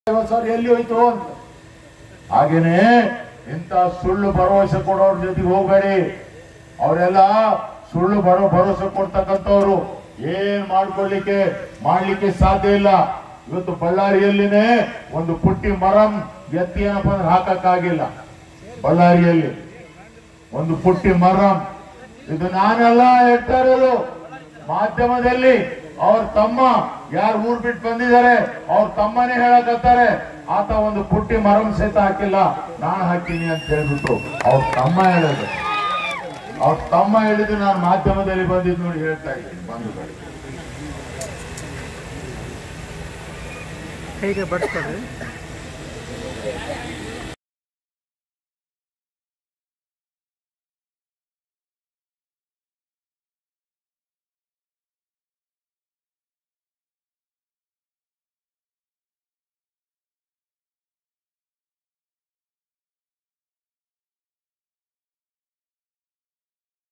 sir ಎಲ್ಲಿ ಹೋಯ್ತು ಅಂತ ಹಾಗೇನೆ ಇಂಥ ಸುಳ್ಳು ಭರವಸೆ ಕೊಡೋರ್ ಜೊತೆಗೆ ಹೋಗಬೇಡಿ ಅವರೆಲ್ಲ ಸುಳ್ಳು ಭರೋ ಭರವಸೆ ಕೊಡ್ತಕ್ಕಂಥವ್ರು ಏನ್ ಮಾಡ್ಕೊಳ್ಳಿಕ್ಕೆ ಮಾಡ್ಲಿಕ್ಕೆ ಸಾಧ್ಯ ಇಲ್ಲ ಇವತ್ತು ಬಳ್ಳಾರಿಯಲ್ಲಿನೇ ಒಂದು ಪುಟ್ಟಿ ಮರಂ ಎತ್ತಿ ಏನಪ್ಪ ಅಂದ್ರೆ ಹಾಕಕ್ಕಾಗಿಲ್ಲ ಬಳ್ಳಾರಿಯಲ್ಲಿ ಒಂದು ಪುಟ್ಟಿ ಮರಂ ಇದು ನಾನೆಲ್ಲ ಹೇಳ್ತಾ ಇರೋದು ಮಾಧ್ಯಮದಲ್ಲಿ ಅವ್ರ ತಮ್ಮ ಯಾರು ಊರ್ ಬಿಟ್ಟು ಬಂದಿದ್ದಾರೆ ಅವ್ರ ತಮ್ಮನೇ ಹೇಳಕತ್ತಾರೆ ಆತ ಒಂದು ಪುಟ್ಟಿ ಮರಂ ಸಹಿತ ಹಾಕಿಲ್ಲ ನಾನು ಹಾಕಿನಿ ಅಂತ ಹೇಳ್ಬಿಟ್ಟು ಅವ್ರ ತಮ್ಮ ಹೇಳೋದು ಅವ್ರ ತಮ್ಮ ಹೇಳಿದ್ದು ನಾನು ಮಾಧ್ಯಮದಲ್ಲಿ ಬಂದಿದ್ದು ನೋಡಿ ಹೇಳ್ತಾ ಇದ್ದೀನಿ ಬಂಧುಗಳು ಕೈಗೆ ಬಡಿಸ್ಕೊಡ್ರಿ